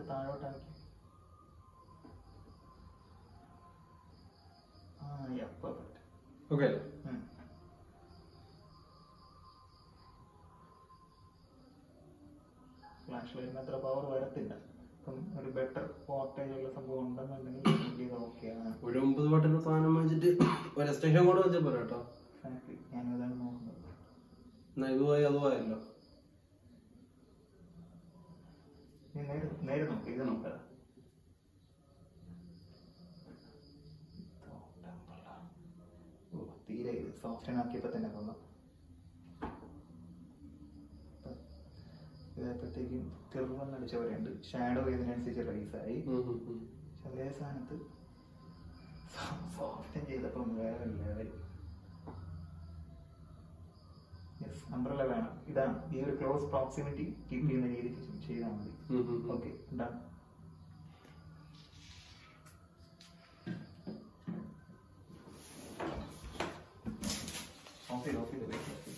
കുറച്ച് താഴോട്ടാക്കി ആ യാ പെർഫെക്റ്റ് ഓക്കെ അല്ലേ ഫ്ലാഷ് ലൈറ്റിന് അത്ര പവർ വരത്തില്ല അപ്പം ഒരു ബെറ്റർ വോൾട്ടേജ് ഉള്ള സംഭവം ഉണ്ടെന്നുണ്ടെങ്കിൽ ഇത് ഓക്കെയാണ് ഒരു ഒമ്പത് വാട്ടിന്റെ സാധനം വെച്ചിട്ട് ഒരു എക്സ്റ്റൻഷൻ കൂടെ വെച്ചാൽ പോരാ കേട്ടോ എക്സാക്ട്ലി ഞാനിതാണ് നോക്കുന്നത് എന്നാ ഇതുമായി അതുമായല്ലോ നീ നേരെ നേരെ നോക്ക് ഇത് നോക്കുക ഓ തീരെ ഇത് സോഫ്റ്റ് ആക്കിയപ്പോ തന്നെ തോന്നാം ഇതായപ്പോഴത്തേക്കും തെറുവെന്ന് അടിച്ച പോലെയുണ്ട് ഷാഡോ ഇതിനനുസരിച്ച് റൈസായി ഉം, ഉം, ഉം. അതേ സ്ഥാനത്ത് സോഫ്റ്റ് ചെയ്തപ്പം വേറെ ലെവൽ യെസ് അംബ്രല വേണം ഇതാണ് ഈ ഒരു ക്ലോസ് പ്രോക്സിമിറ്റി കീപ്പ് ചെയ്യുന്ന രീതിക്ക് ചെയ്താൽ മതി ഉം, ഉം, ഉം. Okay done okay okay